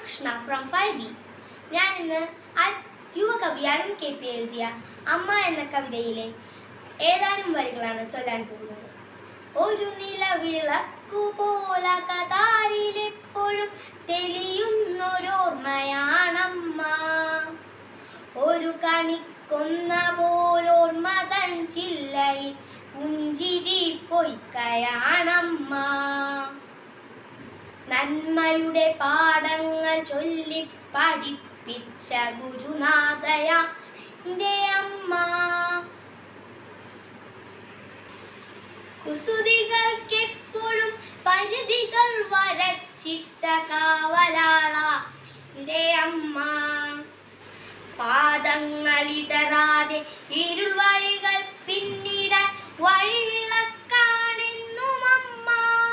Krishna from five B ഞാൻ ഇന്ന് ആ- യുവകവി അരുൺ കെ പി എഴുതിയ അമ്മ എന്ന കവിതയിലെ ഏതാനും വരികളാണ് ചൊല്ലാൻ പോകുന്നത് ഒരു നിലവിളക്കു പോല കതാരിലെപ്പോഴും തെളിയുന്നൊരോർമ്മയാണമ്മ ഒരു കണിക്കൊന്ന പോലോർമ്മ തൻ ചില്ലയിൽ പുഞ്ചിരി പൊയ്ക്കയാണമ്മ നന്മയുടെ പാഠങ്ങൾ ചൊല്ലി പഠിപ്പിച്ച ഗുരുനാഥയ എൻ്റെ അമ്മ കുസുതികൾക്കെപ്പോഴും പരിധികൾ വരച്ചിട്ട കാവലാള എൻ്റെ അമ്മ പാദങ്ങളിടറാതെ ഇരുൾ വഴികൾ പിന്നിടാൻ വഴിവിളക്കാണെന്നും അമ്മ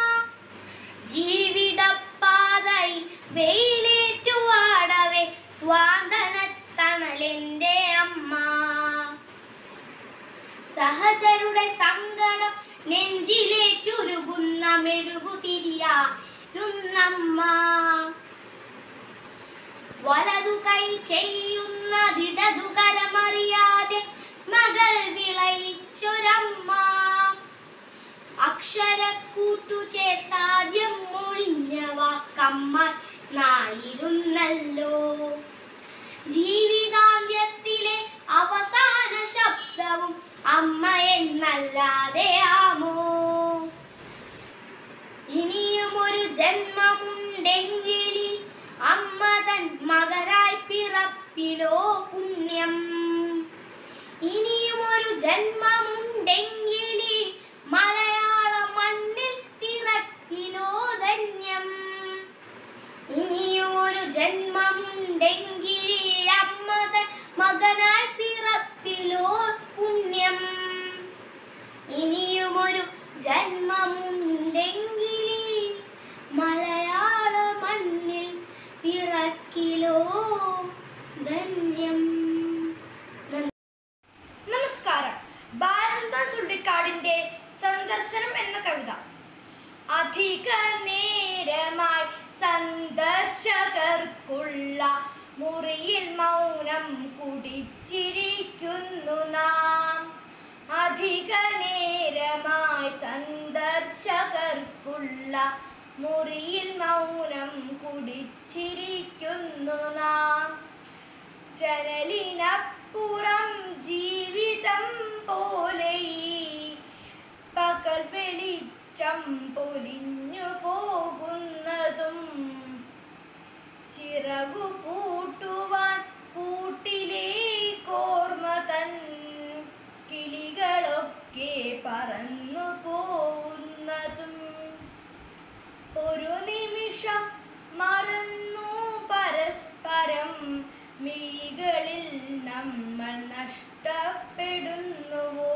ജീവിതപാതയിൽ വെയിലേറ്റുവാടവേ സ്വാന്തനത്തണലെന്റെ അമ്മ സഹചരുടെ സങ്കടം നെഞ്ചിലേറ്റുരുകുന്ന മെഴുകുതിരിയാരുന്നമ്മ വലതു കൈ ചെയ്യുന്നതിടതു കരമറിയാതെ മകൾ വിളയിച്ചൊരമ്മ അക്ഷരക്കൂട്ടു ചേർത്താദ്യം മൊഴിഞ്ഞ വാക്കമ്മ നായിരുന്നല്ലോ ജീവിതാന്ത്യത്തിലെ അവസാന ശബ്ദവും അമ്മ എന്നല്ലാതെ ആമോ ഇനിയും ഒരു ജന്മമുണ്ടെങ്കിൽ ഈ അമ്മ തൻ മകനായി പിറപ്പിലോ പുണ്യം ഇനിയും ഒരു ജന്മമുണ്ടെങ്കിൽ ഈ മലയാള മണ്ണിൽ പിറപ്പിലോ ധന്യം ഇനിയും ഒരു ജന്മമുണ്ടെങ്കിൽ ഈ അമ്മ തൻ മകനായി പിറപ്പിലോ പുണ്യം ഇനിയും ഒരു ജന്മമുണ്ടെങ്കിൽ ഈ മലയാള മണ്ണിൽ പിറക്കിലോ ധന്യം നമസ്കാരം ഭാരതം ചുള്ളിക്കാടിന്റെ സന്ദർശനം എന്ന കവിത അധിക നേരമായി സന്ദർശകർക്കുള്ള മുറിയിൽ മൗനം കുടിച്ചിരിക്കുന്നു നാം അധിക നേരമായി സന്ദർശകർക്കുള്ള മുറിയിൽ മൗനം കുടിച്ചിരിക്കുന്നു നാം ജനലിനപ്പുറം ജീവിതം പോലെ ഈ പകൽ വെളിച്ചം പൊലിഞ്ഞു പോകുന്നതും ചിറകു പൂട്ടുവാൻ കൂട്ടിലേക്കോർമ്മ തൻ കിളികളൊക്കെ പറന്നു പോകുന്നതും ഒരു നിമിഷം മറന്നു പരസ്പരം മിഴികളിൽ നമ്മൾ നഷ്ടപ്പെടുന്നുവോ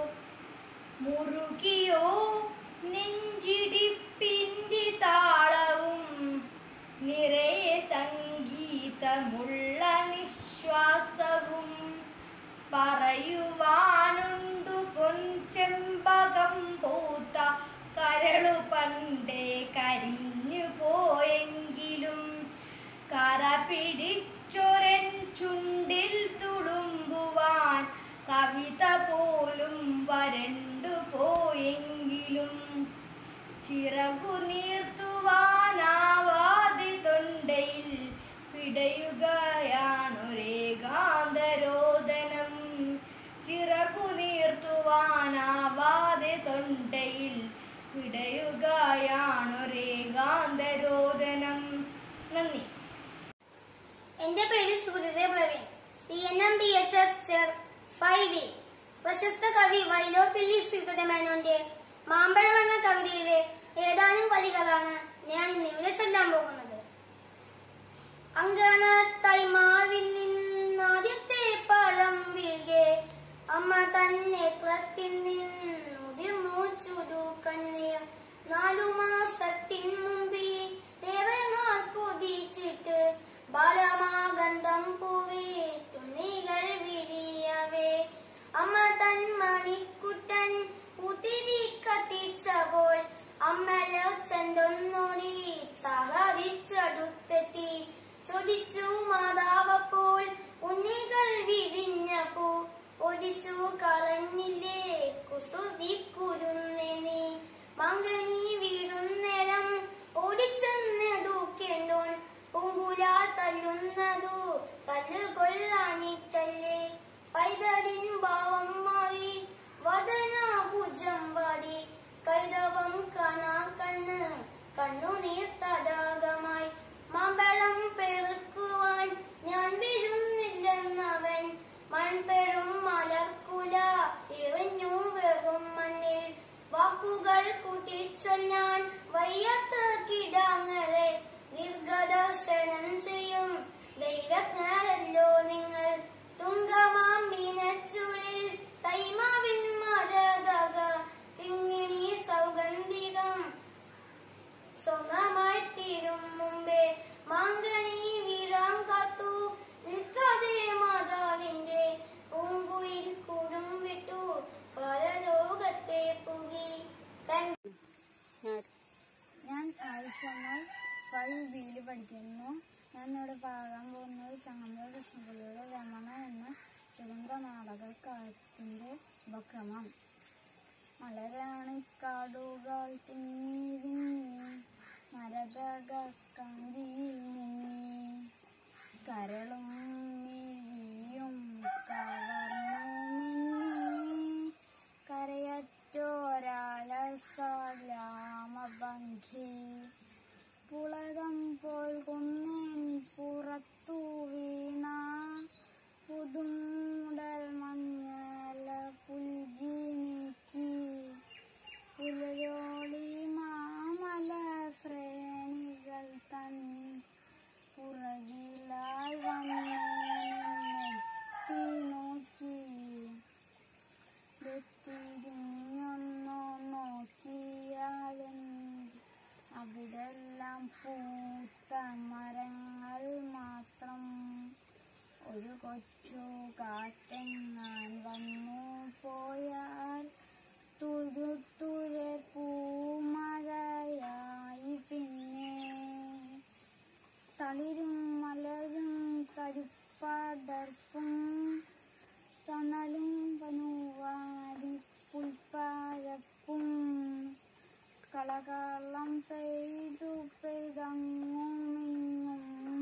മുറുകിയോ നെഞ്ചിടിപ്പിൻ്റെ താളവും നിറയെ സംഗീതമുള്ള നിശ്വാസവും പറയുവാനുണ്ടു പൊൻചെമ്പകം പൂത്ത കരളു പണ്ടേ കരിഞ്ഞു പോയെങ്കിലും കറ പിടിച്ചൊരൻ ചുണ്ടിൽ തുളുമ്പുവാൻ കവിത പോലും വരണ്ടു പോയെങ്കിലും ചിറകു നീർത്തുവാനാവാതെ തൊണ്ടയിൽ പിടയുകയാണൊരേകാന്തരോദനം ചിറകു നീർത്തുവാനാവാതെ തൊണ്ടയിൽ പിടയുകയാണൊരേകാന്തരോദനം നന്ദി എന്റെ പേര് സുഹൃത Praveen C N M B H S five B പ്രശസ്ത കവി വൈലോപ്പിള്ളി സീതരമേനോന്റെ മാമ്പഴം എന്ന കവിതയിലെ ഏതാനും വരികളാണ് ഞാൻ ഇന്നിവിടെ ചൊല്ലാൻ പോകുന്നത് അങ്കണത്തായി മാവിൽ നിന്നാദ്യത്തെ പഴം വീഴെ അമ്മ തന്നെ ത്രത്തിൽ നിന്നുതിർന്നു ചുടു കണ്ണീർ നാലു മാസത്തിൻ മുമ്പേ ഏറെ നാൾ കൊതിച്ചിട്ട് ബാലമാഗന്ധം പൂവേ തുണികൾ വിരിയവേ അമ്മ തൻ മണിക്കുട്ടൻ ഉതിരി കത്തിച്ചപ്പോൾ അമ്മ ചെന്തൊന്നോടി സഹരിച്ചടുത്തെത്തി കൊതിച്ചു കളഞ്ഞില്ലേ കുസുതിക്കുരുന്നേ നീ മങ്കനി വീഴുന്നേരം ഓടിച്ചെന്നെടുക്കേണ്ടോൻ പൂങ്കുല തല്ലുന്നതു തല്ല് കൊള്ളാനിട്ടല്ലേ പൈതലിൻ ഭാവം മാറി വദന ഭുജം വാടി കൈതവം കാണാ കണ്ണ് കണ്ണുനീർ തടാകമായി മാമ്പഴം പെറുക്കുവാൻ ഞാൻ വരുന്നില്ലെന്നവൻ മൺപെഴും മലർക്കുല എറിഞ്ഞു വെറും മണ്ണിൽ വാക്കുകൾ കൂട്ടിച്ചൊല്ലാൻ വയ്യാത്ത കിടാങ്ങളെ ദീർഘദർശനം ചെയ്യും ദൈവജ്ഞരല്ലോ നിങ്ങൾ തുങ്കമാം മീനച്ചുളിൽ തൈമാവിൻ മരതക കിങ്ങിണി സൗഗന്ധികം സ്വന്തമായി തീരും മുമ്പേ മാങ്കണി വീഴാൻ കാത്തു നിൽക്കാതെ മാതാവിന്റെ പൂങ്കുയിൽ കൂടും വിട്ടു പരലോകത്തെ പുകി കൺ ഞാൻ ആവശ്യമായി ഫൈവ് ബിയിൽ പഠിക്കുന്നു ഞാൻ ഇവിടെ പാടാൻ പോകുന്നത് ചങ്ങമ്പുഴ കൃഷ്ണപിള്ളയുടെ രമണ എന്ന തുരങ്ക നാടകക്കാലത്തിന്റെ ഉപക്രമം മലരാണിക്കാടുകൾ തിങ്ങി വിങ്ങി മരതക കന്തിയിൽ മുങ്ങി കരളും മിഴിയും കവർന്നു മിന്നി കരയറ്റോരാലസലാമഭംഗി പുളകം പോൽ കുന്നിൻ പുറത്തു വീണ പുതുമുടൽ മഞ്ഞല പുൽകി നീക്കി പുലരോളി മാമല ശ്രേണികൾ തൻ പുറകിലായി വന്നെത്തി നോക്കി തിരിഞ്ഞൊന്നു നോക്കിയാലും അവിടെല്ലാം പൂത്ത മരങ്ങൾ മാത്രം ഒരു കൊച്ചു കാറ്റെങ്ങാൻ വന്നു പോയാൽ തുരുത്തുരെ പൂമഴയായി പിന്നെ തളിരും മലരും കരുപ്പടർപ്പും തണലും പനുവാരി പുൽപ്പരപ്പും കളകളം പെയ്തു പെയ്തങ്ങുമിങ്ങും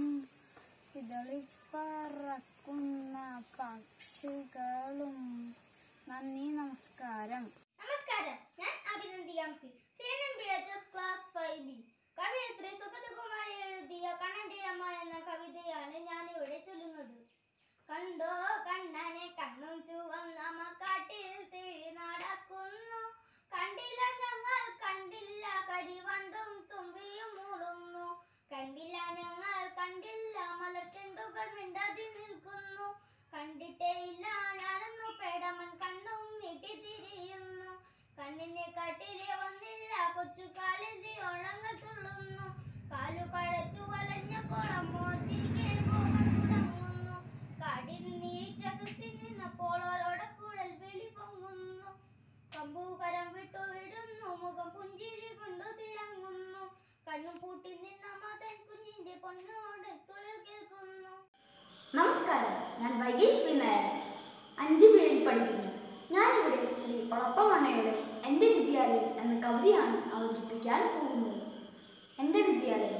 ഇതളിപ്പറക്കുന്ന പക്ഷികളും നന്ദി നമസ്കാരം നമസ്കാരം ഞാൻ അഭിനന്ദിയാംസി C N M B H S class five B കവയിത്രി സുഗതകുമാരി എഴുതിയ കണ്ണന്റെ അമ്മ എന്ന കവിതയാണ് ഞാൻ ഇവിടെ ചൊല്ലുന്നത് കണ്ടോ കണ്ണനെ കണ്ണും ചുവന്ന കാട്ടിൽ തിഴി നടക്കുന്നു കണ്ടില്ല ഞങ്ങൾ കണ്ടില്ല കരിവണ്ടും തുമ്പിയും മൂടുന്നു കണ്ടില്ല ഞങ്ങൾ കണ്ടില്ല മലർച്ചെണ്ടുകൾ മിണ്ടാതി നിൽക്കുന്നു കണ്ടിട്ടേ ഇല്ല ഞാനൊന്നു പേടമൻ കണ്ണും നീട്ടി തിരിയുന്നു കണ്ണിനെ കാട്ടിലെ വന്നില്ല കൊച്ചു കാലിന്തി ഓളങ്ങൾ തുള്ളുന്നു കാലു കഴച്ചു വലഞ്ഞപ്പോൾ അമ്മോ തിരികെ പോകാൻ തുടങ്ങുന്നു കാടിൽ നീച്ച കൃത്തി നിന്നപ്പോൾ ഓരോടക്കുഴൽ വിളി പൊങ്ങുന്നു കമ്പൂകരം വിട്ടു വിടുന്നു മുഖം പുഞ്ചിരി കൊണ്ടു തിളങ്ങുന്നു കണ്ണും പൂട്ടി നിന്ന മതൻ കുഞ്ഞിന്റെ പൊന്നോട് തുഴൽ കേൾക്കുന്നു നമസ്കാരം ഞാൻ വൈകേഷ് പി നായർ അഞ്ച് പേരിൽ പഠിക്കുന്നു ഞാനിവിടെ ശ്രീ ഒളപ്പമണ്ണയുടെ എൻ്റെ വിദ്യാലയം എന്ന കവിതയാണ് അവതരിപ്പിക്കാൻ പോകുന്നത് എൻ്റെ വിദ്യാലയം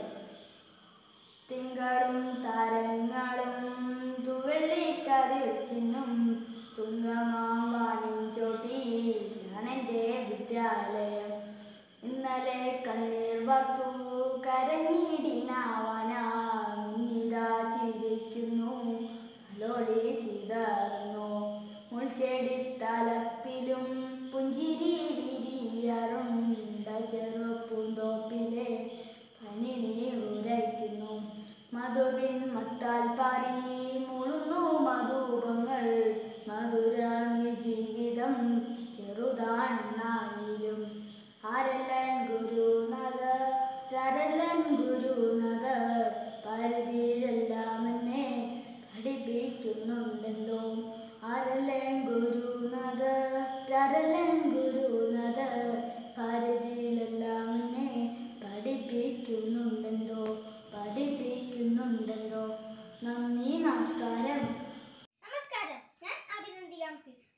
തിങ്കളും താരങ്ങളും തുവള്ളിക്കതിർത്തിനും തുങ്കമാമ്പാനും ചോട്ടിയാണ് എൻ്റെ വിദ്യാലയം ഇന്നലെ കണ്ണീർ വർത്തു കരഞ്ഞിടിനാവന മിന്നിതാ ചിരിക്കുന്നു അലോളി ചിതർന്നു മുൾച്ചെടി തലപ്പിലും പുഞ്ചിരി വിരിയറുണ്ട ചെറുപ്പൂന്തോപ്പിലെ പനി നീറുരയ്ക്കുന്നു മധുവിൻ മത്താൽ പാരി മുളുന്നു മധുപങ്ങൾ മധുരാങ്ങി ജീവിതം ചെറുതാണെന്നായിലും ആരല്ലൻ ഗുരുനാഥ രരല്ലൻ ഗുരുനാഥ പരിധിയിലെല്ലാം എന്നെ പഠിപ്പിക്കുന്നുണ്ടെന്തോ ആരല്ലൻ ഗുരുനാഥ രരല്ലൻ ഗുരുനാഥ പരിധിയിലെല്ലാം എന്നെ പഠിപ്പിക്കുന്നുണ്ടെന്തോ പഠിപ്പിക്കുന്നുണ്ടെന്തോ നന്ദി നമസ്കാരം നമസ്കാരം ഞാൻ അഭിനന്ദിയാംസി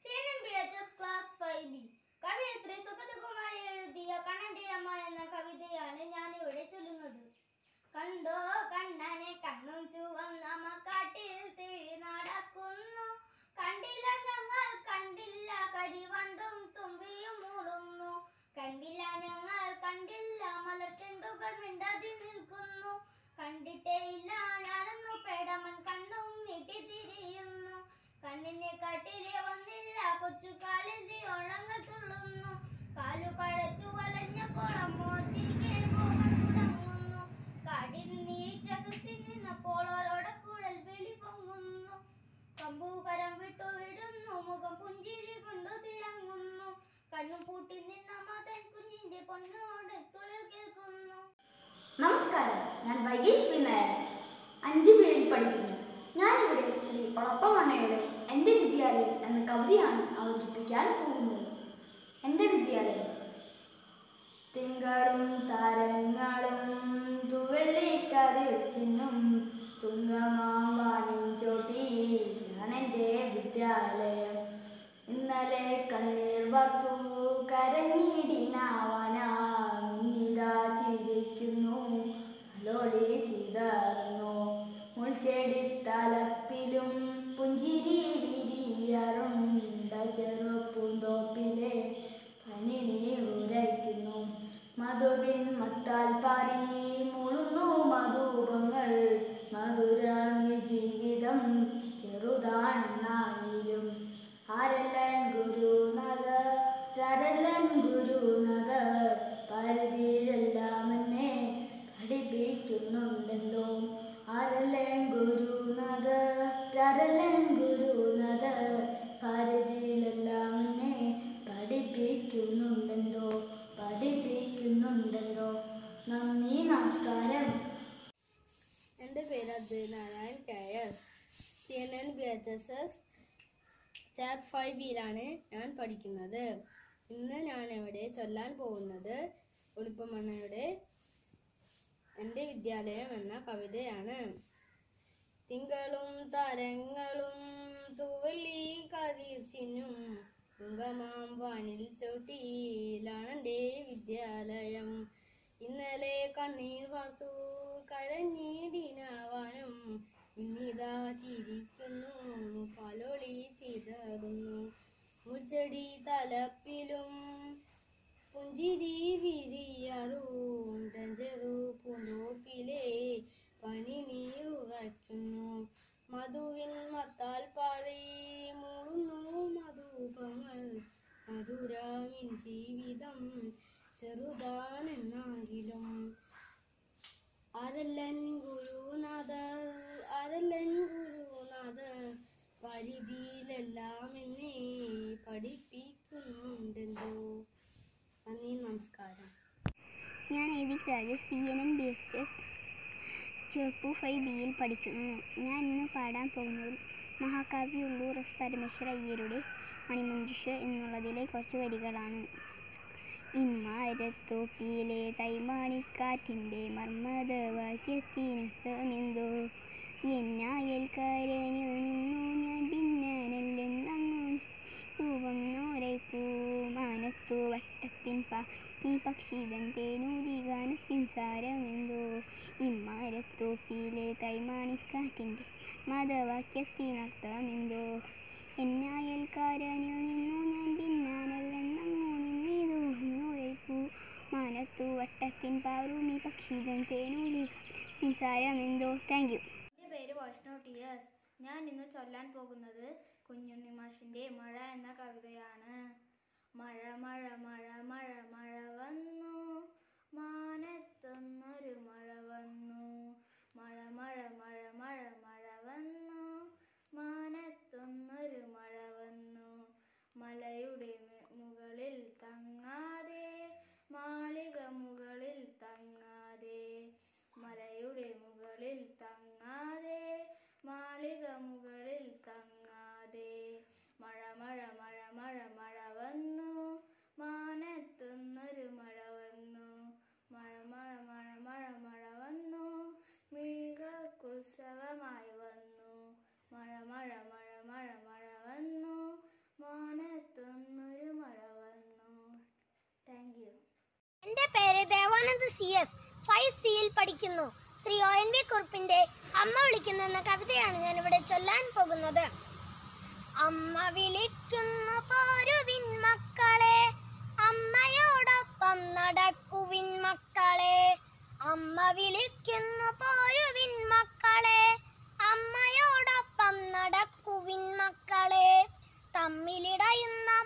കൊച്ചു കാലെന്തി ഓളങ്ങൾ തുള്ളുന്നു കാലു കഴച്ചു വലഞ്ഞപ്പോൾ അമ്മോ തിരികെ പോകാൻ തുടങ്ങുന്നു കാടിൽ നീച്ച കൃത്തി നിന്നപ്പോൾ ഓരോടക്കുഴൽ വിളി പൊങ്ങുന്നു കമ്പു കരം വിട്ടു വിടുന്നു മുഖം പുഞ്ചിരി കൊണ്ടു തിളങ്ങുന്നു കണ്ണും പൂട്ടി നിന്ന മതൻ കുഞ്ഞിന്റെ പൊന്നോട് തുഴൽ കേൾക്കുന്നു നമസ്കാരം ഞാൻ വൈകേഷ് പി നായർ അഞ്ച് പേരിൽ പഠിക്കുന്നു ഞാനിവിടെ ശ്രീ ഒളപ്പമണ്ണയുടെ എൻ്റെ വിദ്യാലയം എന്ന കവിതയാണ് അവതരിപ്പിക്കാൻ പോകുന്നത് എൻ്റെ വിദ്യാലയം തിങ്കളും താരങ്ങളും തുവള്ളിക്കതിർച്ചിനും തുങ്കമാവാനും ചോട്ടിയാണ് എൻ്റെ വിദ്യാലയം ഇന്നലെ കണ്ണീർ വർത്തു കരഞ്ഞിടിനാവനാ മിന്നിതാ ചിരിക്കുന്നു ലോളി ചിതർന്നു മുൾച്ചെടി തലപ്പിലും പുഞ്ചിരി വിരിയറുണ്ട ചെറുപ്പൂന്തോപ്പിലെ പനി നീ ഉരയ്ക്കുന്നു മധുവിൻ മത്താൽ പാരി മുളുന്നു മധുപങ്ങൾ മധുരാങ്ങി ജീവിതം ചെറുതാണെന്നായിരും ആരല്ലൻ ഗുരുനാഥ രരല്ലൻ ഗുരുനാഥ പരിധിയിലെല്ലാം എന്നെ പഠിപ്പിക്കുന്നുണ്ടെന്തോ ആരല്ലൻ ഗുരുനാഥ രരല്ലൻ ഗുരുനാഥ പരിധിയിലെല്ലാം എന്നെ പഠിപ്പിക്കുന്നുണ്ടെന്തോ പഠിപ്പിക്കുന്നുണ്ടെന്തോ നന്ദി നമസ്കാരം എൻ്റെ പേര് Adwai Narayan K S C N N B H S S chapter five ബിയിലാണ് ഞാൻ പഠിക്കുന്നത് ഇന്ന് ഞാൻ ഇവിടെ ചൊല്ലാൻ പോകുന്നത് ഉടുപ്പമണ്ണയുടെ എൻ്റെ വിദ്യാലയം എന്ന കവിതയാണ് തിങ്കളും താരങ്ങളും തൂവള്ളി കതിർച്ചിനും തുങ്കമാം വാനിൽ ചോട്ടിയിലാണ് എൻ്റെ വിദ്യാലയം ഇന്നലെ കണ്ണീർ വാർത്തു കരഞ്ഞിടിനാവാനും ഇന്നിതാ ചിരിക്കുന്നു പാലൊളി ചിതറുന്നു മുച്ചടി തലപ്പിലും പുഞ്ചിരി വിരിയറുണ്ടൻ ചെറു പൂന്തോപ്പിലെ പനി നീറുറയ്ക്കുന്നു മധുവിൻ മത്താൽ പാറി മൂളുന്നു മധുപങ്ങൾ മധുരാവിൻ ജീവിതം ചെറുതാണെന്നാകിലും ആരല്ലൻ ഗുരുനാഥർ ആരല്ലൻ ഗുരുനാഥർ പരിധിയിലെല്ലാം എന്നെ പഠിപ്പിക്കുന്നുണ്ടെന്തോ നന്ദി നമസ്കാരം ഞാൻ എഴുതി Rajesh C N N B H S ചെറുപ്പു ഫൈവ് ബിയിൽ പഠിക്കുന്നു ഞാൻ ഇന്ന് പാടാൻ പോകുന്നത് മഹാകവി ഉള്ളൂർ എസ് പരമേശ്വര അയ്യരുടെ മണിമഞ്ജുഷ എന്നുള്ളതിലെ കുറച്ച് വരികളാണ് ഇമ്മാരത്തോപ്പിയിലെ തൈമാണിക്കാറ്റിൻ്റെ മർമ്മത വാക്യത്തിനർത്ഥമെന്തോ എന്നായൽക്കാരനിൽ നിന്നു ഞാൻ ഭിന്നനല്ലെന്നങ്ങും പൂവന്നോരൈപ്പൂ മാനത്തു വട്ടത്തിൻ പാ ഈ പക്ഷിതൻ തേനൂരി ഗാനത്തിൻ സാരമെന്തോ ഇമ്മാരത്തോപ്പിയിലെ തൈമാണിക്കാറ്റിൻ്റെ മതവാക്യത്തിനർത്ഥമെന്തോ എന്നായൽക്കാരനിൽ നിന്നു ഞാൻ ഭിന്നാനല്ലെന്നങ്ങു നിന്നിതു എന്നോരൈപ്പൂ മാനത്തു വട്ടത്തിൻ പാറൂമി പക്ഷിതൻ തേനൂരി ഗാനത്തിൻ സാരമെന്തോ താങ്ക് യു എൻ്റെ പേര് വൈഷ്ണവ് ടി എസ് ഞാൻ ഇന്ന് ചൊല്ലാൻ പോകുന്നത് കുഞ്ഞുണ്ണി മാഷിൻ്റെ മഴ എന്ന കവിതയാണ് മഴ മഴ മഴ മഴ മഴ വന്നു മാനത്തൊന്നൊരു മഴ വന്നു മഴ മഴ മഴ മഴ മഴ വന്നു മാനത്തൊന്നൊരു മഴ വന്നു മലയുടെ മെ- മുകളിൽ തങ്ങാതെ മാളിക മുകളിൽ തങ്ങാതെ മലയുടെ മുകളിൽ തങ്ങാതെ മാളിക മുകളിൽ തങ്ങാതെ മഴ മഴ മഴ മഴ മഴ വന്നു മാനത്തുന്നൊരു മഴ വന്നു മഴ മഴ മഴ മഴ മഴ വന്നു മിഴികൾക്കുത്സവമായി വന്നു മഴ മഴ മഴ മഴ മഴ വന്നു മാനത്തുന്നൊരു മഴ വന്നു താങ്ക് യു എന്റെ പേര് ദേവാനന്ദ് സി എസ് ഫൈവ് സിയിൽ പഠിക്കുന്നു ശ്രീ ഒ എൻ വി കുറുപ്പിന്റെ അമ്മ വിളിക്കുന്നു എന്ന കവിതയാണ് ഞാൻ ഇവിടെ ചൊല്ലാൻ പോകുന്നത് അമ്മ വിളിക്കുന്നു പോരുവിൻ മക്കളെ അമ്മയോടൊപ്പം നടക്കുവിൻ മക്കളെ അമ്മ വിളിക്കുന്നു പോരുവിൻ മക്കളെ അമ്മയോടൊപ്പം നടക്കുവിൻ മക്കളെ തമ്മിലിടയുന്ന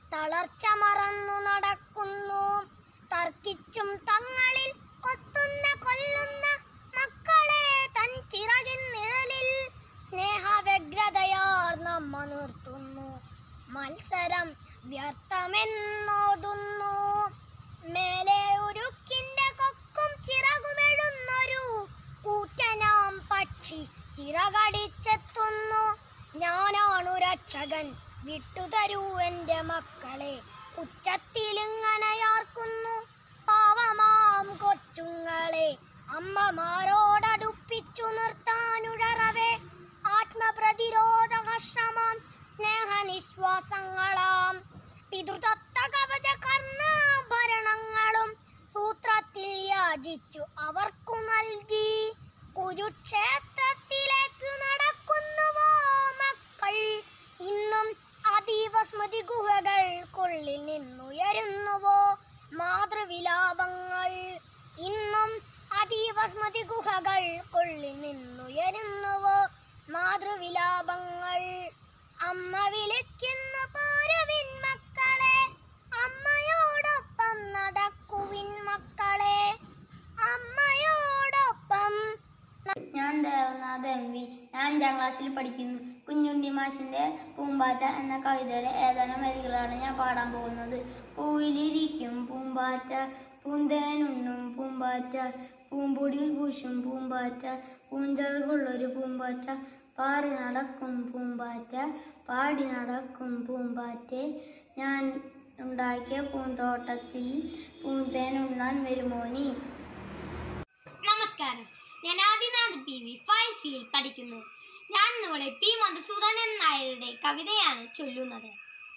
തളർച്ച മറന്നു നടക്കുന്നു തർക്കിച്ചും തങ്ങളിൽ കൊത്തുന്ന കൊല്ലുന്ന മക്കളെ തൻ ചിറകിൻ നിഴലിൽ സ്നേഹവ്യഗ്രതയാർ നമ്മ നിർത്തുന്നു മത്സരം വ്യർത്ഥമെന്നോതുന്നു മേലെ ഉരുക്കിന്റെ കൊക്കും ചിറകുമെഴുന്നൊരു കൂറ്റനാം പക്ഷി ചിറകടിച്ചെത്തുന്നു ഞാനാണു രക്ഷകൻ വിട്ടുതരൂ എന്റെ മക്കളെ ഉച്ചത്തിലിങ്ങനെയാർക്കുന്നു പാവമാം കൊച്ചുങ്ങളെ അമ്മമാരോടടുപ്പിച്ചു നിർത്താനുഴറവേ ആത്മപ്രതിരോധക ശ്രമം സ്നേഹനിശ്വാസങ്ങളാം പിതൃതത്ത കവച കർണാഭരണങ്ങളും സൂത്രത്തിൽ യാചിച്ചു അവർക്കു നൽകി കുരുക്ഷേത്രത്തിലേക്ക് നടക്കുന്നുവോ മക്കൾ ഇന്നും അതീവ സ്മൃതി ഗുഹകൾക്കുള്ളിൽ നിന്നുയരുന്നുവോ മാതൃവിലാപങ്ങൾ ഇന്നും അതീവ സ്മൃതി ഗുഹകൾക്കുള്ളിൽ നിന്നുയരുന്നുവോ മാതൃവിലാപങ്ങൾ അമ്മ വിളിക്കുന്നു പോരുവിൻ മക്കളെ അമ്മയോടൊപ്പം നടക്കുവിൻ മക്കളെ അമ്മയോടൊപ്പം ഞാൻ ദേവനാഥ് എം വി ഞാൻ അഞ്ചാം ക്ലാസ്സിൽ പഠിക്കുന്നു കുഞ്ഞുണ്ണി മാഷിന്റെ പൂമ്പാറ്റ എന്ന കവിതയിലെ ഏതാനും വരികളാണ് ഞാൻ പാടാൻ പോകുന്നത് പൂവിലിരിക്കും പൂമ്പാറ്റ പൂന്തേനുണ്ണും പൂമ്പാറ്റ പൂമ്പൊടിയിൽ പൂശും പൂമ്പാറ്റ പൂഞ്ചലുള്ളൊരു പൂമ്പാറ്റ പാറി നടക്കും പൂമ്പാറ്റ പാടി നടക്കും പൂമ്പാറ്റെ ഞാൻ ഉണ്ടാക്കിയ പൂന്തോട്ടത്തിൽ പൂന്തേനുണ്ണാൻ വരുമോ നീ നമസ്കാരം ഞാൻ ആദിനാഥ് പി വി ഫൈവ് സിയിൽ പഠിക്കുന്നു ഞാൻ ഇവിടെ പി മധുസൂദനൻ നായരുടെ കവിതയാണ് ചൊല്ലുന്നത്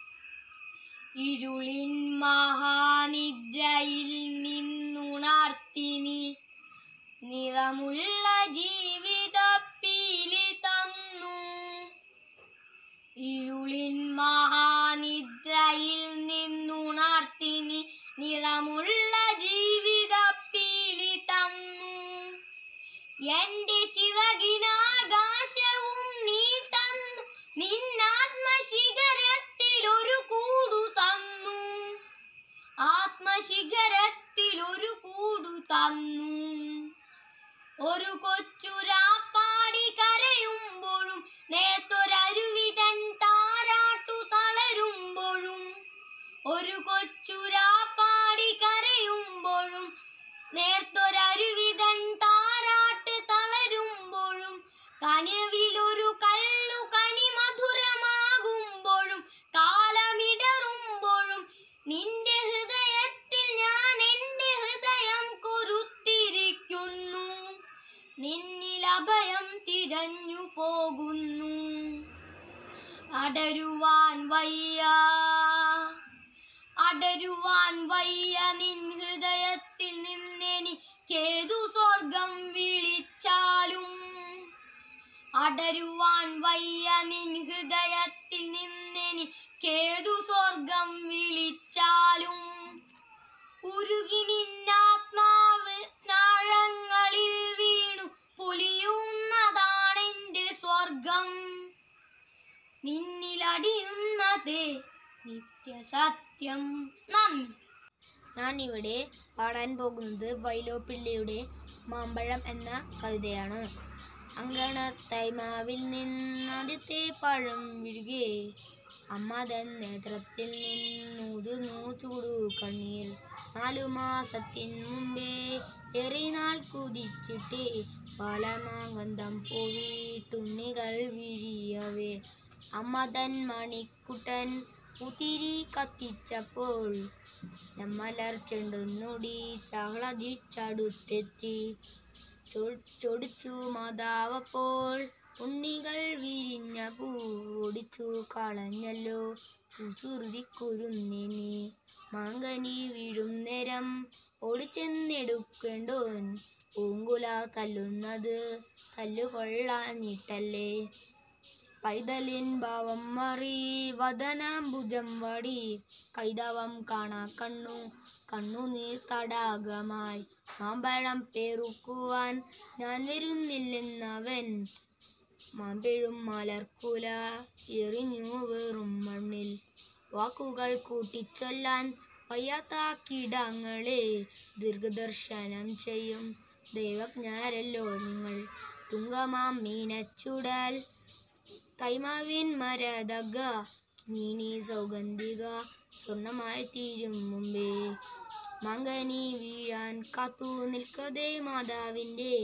ഇരുളിൻ മഹാനിദ്രയിൽ നിന്നുണർത്തിനി നിറമുള്ള ജീവിത പീലി തന്നു ഇരുളിൻ മഹാനിദ്രയിൽ നിന്നുണർത്തിനി നിറമുള്ള ജീവിത പീലി തന്നു എന്റെ ചിറകിനാകാശവും നീ തന്നു നിന്നാത്മശിഖരത്തിൽ ഒരു കൂടു തന്നു ആത്മശിഖരത്തിൽ ഒരു കൂടു തന്നു ഒരു കൊച്ചുരാപ്പാടി കരയുമ്പോഴും നേത്തൊരരുവിതൻ താരാട്ടു തളരുമ്പോഴും ഒരു കൊച്ചുരാപ്പാടി കരയുമ്പോഴും നേർത്തൊരരുവിതൻ താരാട്ട് തളരുമ്പോഴും കനവിലൊരു കല്ലു കനി മധുരമാകുമ്പോഴും കാലമിടറുമ്പോഴും നിന്റെ ഹൃദയത്തിൽ ഞാൻ എന്റെ ഹൃദയം കൊരുത്തിരിക്കുന്നു നിന്നിൽ അഭയം തിരഞ്ഞു പോകുന്നു അടരുവാൻ വയ്യ അടരുവാൻ വയ്യ നിൻ ഹൃദയത്തിൽ നിന്നെനിക്കേതു സ്വർഗം വിളിച്ചാലും അടരുവാൻ വയ്യ നിൻ ഹൃദയത്തിൽ നിന്നെനിക്കേതു സ്വർഗം വിളിച്ചാലും ഉരുകി നിന്നാത്മാവ് നാഴങ്ങളിൽ വീണു പൊലിയുന്നതാണെന്റെ സ്വർഗം നിന്നിലടിയുന്നതേ നിത്യസത്യം നന്ദി ഞാൻ ഇവിടെ പാടാൻ പോകുന്നത് വൈലോപ്പിള്ളിയുടെ മാമ്പഴം എന്ന കവിതയാണ് അങ്കണത്തൈമാവിൽ നിന്നാദ്യത്തെ പഴം വിഴുകെ അമ്മ തൻ നേത്രത്തിൽ നിന്നുതിർന്നു ചൂടു കണ്ണീർ നാലു മാസത്തിൻ മുമ്പേ ഏറെ നാൾ കുതിച്ചിട്ടേ പാലമാഗന്ധം പോയിട്ടുണ്ണികൾ വിരിയവേ അമ്മ തൻ മണിക്കുട്ടൻ പുതിരി കത്തിച്ചപ്പോൾ മലർ ചെണ്ടുന്നുടി ചാളതിച്ചടുത്തെത്തി ചൊടിച്ചു മാതാവപ്പോൾ ഉണ്ണികൾ വിരിഞ്ഞ പൂ ഒടിച്ചു കളഞ്ഞല്ലോ കുസൃതിക്കുരുന്നിനി മാങ്കനി വീഴും നേരം ഓടിച്ചെന്നെടുക്കേണ്ടോൻ പൂങ്കുല തല്ലുന്നത് തല്ലുകൊള്ളാഞ്ഞിട്ടല്ലേ പൈതലിൻ ഭാവം മറി വദനാംബുജം വടി കൈതവം കാണാ കണ്ണു കണ്ണുനീർ തടാകമായി മാമ്പഴം പെറുക്കുവാൻ ഞാൻ വരുന്നില്ലെന്നവൻ മാമ്പഴും മലർക്കുല എറിഞ്ഞു വെറും മണ്ണിൽ വാക്കുകൾ കൂട്ടിച്ചൊല്ലാൻ വയ്യാത്ത കീടങ്ങളെ ദീർഘദർശനം ചെയ്യും ദൈവജ്ഞരല്ലോ നിങ്ങൾ തുങ്കമാം മീനച്ചുടൽ കൈമാവിൻ മരതക നീനി സൗഗന്ധിക സ്വർണമായി തീരും മുമ്പേ മങ്കനി വീഴാൻ കാത്തു നിൽക്കതേ മാതാവിൻ്റെ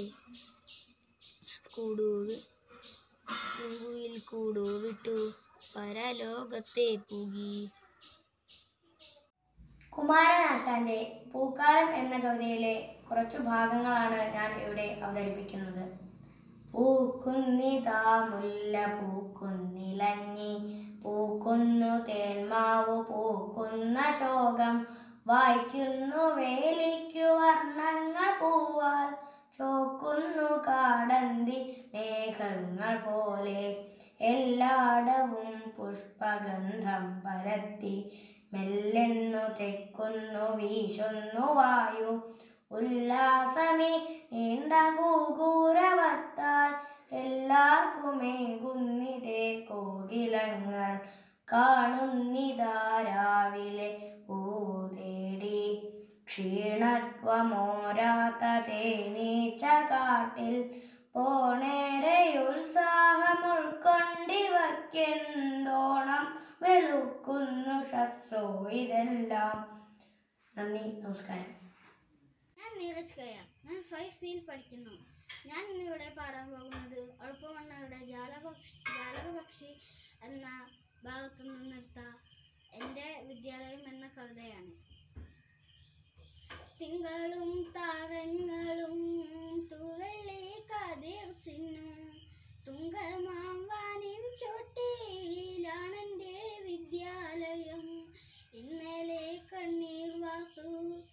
കൂടു പൂങ്കുയിൽ കൂടു വിട്ടു പരലോകത്തെ പൂകി കുമാരനാശാന്റെ പൂക്കാലം എന്ന കവിതയിലെ കുറച്ചു ഭാഗങ്ങളാണ് ഞാൻ ഇവിടെ അവതരിപ്പിക്കുന്നത് പൂക്കുന്നിതാ മുല്ല പൂക്കുന്നിലഞ്ഞി പൂക്കുന്നു തേന്മാവു പൂക്കുന്ന ശോകം വായിക്കുന്നു വേലിക്കു വർണ്ണങ്ങൾ പൂവാൽ ചോക്കുന്നു കാടന്തി മേഘങ്ങൾ പോലെ എല്ലായിടവും പുഷ്പഗന്ധം പരത്തി മെല്ലെന്നു തെക്കുന്നു വീശുന്നു വായു ഉല്ലാസമേ നീണ്ട കൂകൂരവത്താൽ എല്ലാവർക്കുമേകുന്നിതേ കോകിലങ്ങൾ കാണുന്നിതാ രാവിലെ പൂ തേടി ക്ഷീണത്വമോരാത്ത തേനീച്ച കാട്ടിൽ പോണേറെ ഉത്സാഹമുൾക്കൊണ്ടിവയ്ക്കെന്തോണം വെളുക്കുന്നു ഷസ്സോ ഇതെല്ലാം നന്ദി നമസ്കാരം ഞാൻ നീരജ് കയ ഞാൻ ഫൈവ് സിയിൽ പഠിക്കുന്നു ഞാൻ ഇന്നിവിടെ പാടാൻ പോകുന്നത് എളുപ്പമണ്ണയുടെ ജാലപക്ഷി ജാലകപക്ഷി എന്ന ഭാഗത്തു നിന്നെടുത്ത എൻ്റെ വിദ്യാലയം എന്ന കവിതയാണ് തിങ്കളും താരങ്ങളും തൂവെള്ളി കതിർ ചിന്നും തുങ്കമാവാനിൻ ചോട്ടിയിലാണെൻ്റെ വിദ്യാലയം ഇന്നലെ കണ്ണീർ വാർത്തു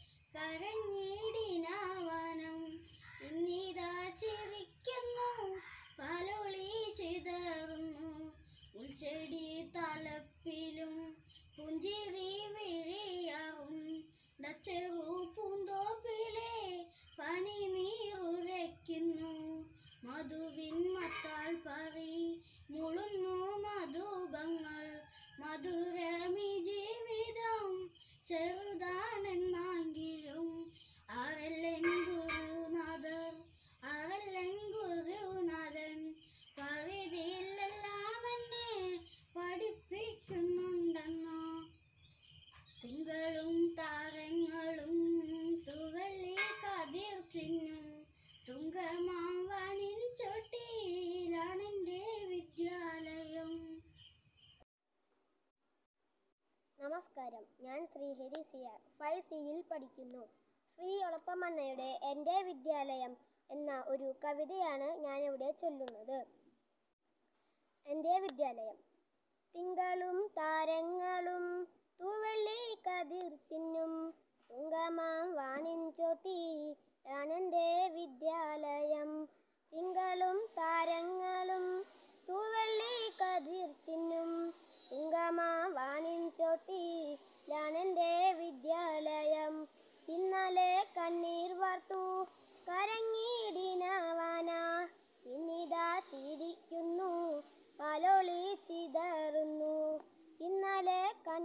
കരഞ്ഞിടിനാവാനം ഇന്നിതാ ചിരിക്കുന്നു പാലോളി ചിതറുന്നു ഉൾച്ചെടി തലപ്പിലും പുഞ്ചിരി വിരിയാറും ഡച്ചെറു പൂന്തോപ്പിലെ പനി നീറുരയ്ക്കുന്നു മധുവിൻ മത്താൽ പറി മുളുന്നു മധുപങ്ങൾ മധുരമി ജീവിതം ചെറുതാണെന്നെങ്കിലും ആരല്ലൻ ഗുരുനാഥർ ആരല്ലൻ ഗുരുനാഥൻ പരിധിയിലെല്ലാം എന്നെ പഠിപ്പിക്കുന്നുണ്ടെന്നോ തിങ്കളും താരങ്ങളും തുവള്ളി കതിർ ചിന്നും തുങ്കമാവാനിൻ ചോട്ടിയിലാണെൻ്റെ വിദ്യാലയം നമസ്കാരം ഞാൻ ശ്രീഹരി സിയാർ ഫൈവ് സിയിൽ പഠിക്കുന്നു ശ്രീ ഒളപ്പമണ്ണയുടെ എൻ്റെ വിദ്യാലയം എന്ന ഒരു കവിതയാണ് ഞാനിവിടെ ചൊല്ലുന്നത് എൻ്റെ വിദ്യാലയം തിങ്കളും താരങ്ങളും തൂവെള്ളി കതിർ ചിന്നും തുങ്കമാം വാനിൻ ചോട്ടി ആണെൻ്റെ വിദ്യാലയം തിങ്കളും താരങ്ങളും തൂവെള്ളി കതിർ ചിന്നും തുങ്കമാം വാനിൻ ചോട്ടി ലാണെൻ്റെ വിദ്യാലയം ഇന്നലെ കണ്ണീർ വാർത്തു കരങ്ങിടിനവാന ഇന്നിതാ ചിരിക്കുന്നു പലോളി ചിതറുന്നു ഇന്നലെ കണ്ണീർ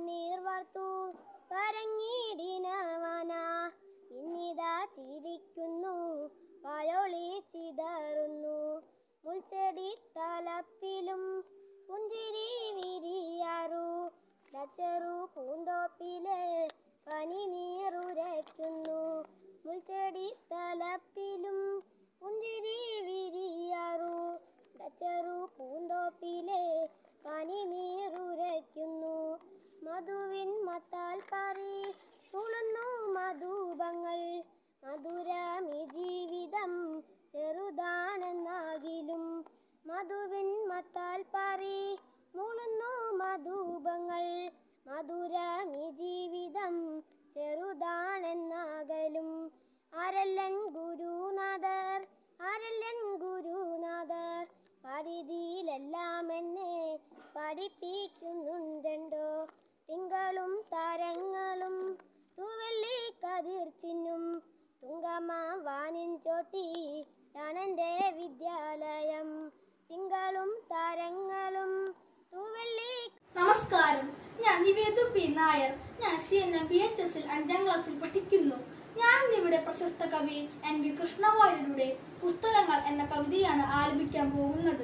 സജിവേദു പി നായർ ഞാൻ C N M B H എസിൽ അഞ്ചാം ക്ലാസ്സിൽ പഠിക്കുന്നു ഞാൻ ഇന്നിവിടെ പ്രശസ്ത കവി എൻ വി കൃഷ്ണവാര്യരുടെ പുസ്തകങ്ങൾ എന്ന കവിതയാണ് ആലപിക്കാൻ പോകുന്നത്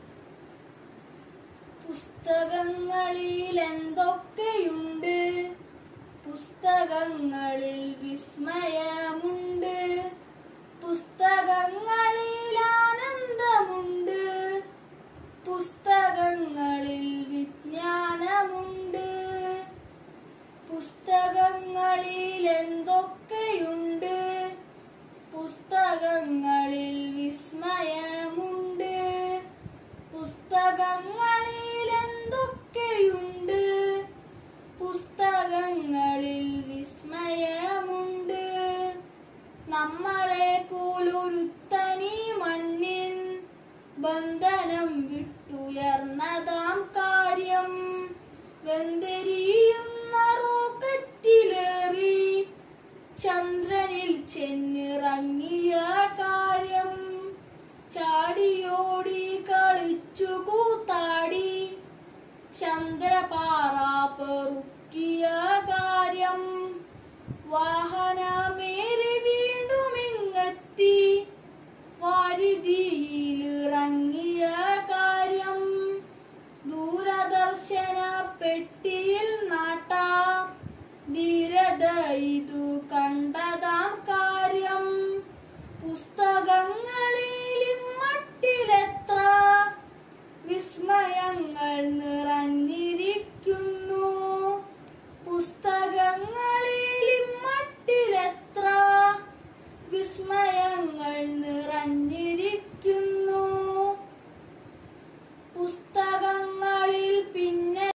പുസ്തകങ്ങളിൽ എന്തൊക്കെയുണ്ട് പുസ്തകങ്ങളിൽ വിസ്മയമുണ്ട് പുസ്തകങ്ങളിൽ ആനന്ദമുണ്ട് പുസ്തകങ്ങളിൽ വിജ്ഞാനമുണ്ട് പുസ്തകങ്ങളിൽ എന്തൊക്കെയുണ്ട് പുസ്തകങ്ങളിൽ വിസ്മയമുണ്ട് പുസ്തകങ്ങളിൽ എന്തൊക്കെയുണ്ട് പുസ്തകങ്ങളിൽ വിസ്മയമുണ്ട് നമ്മളെ പോലൊരുത്തനി മണ്ണിൻ ബന്ധനം വിട്ടുയർന്നതാം കാര്യം വെന്തേ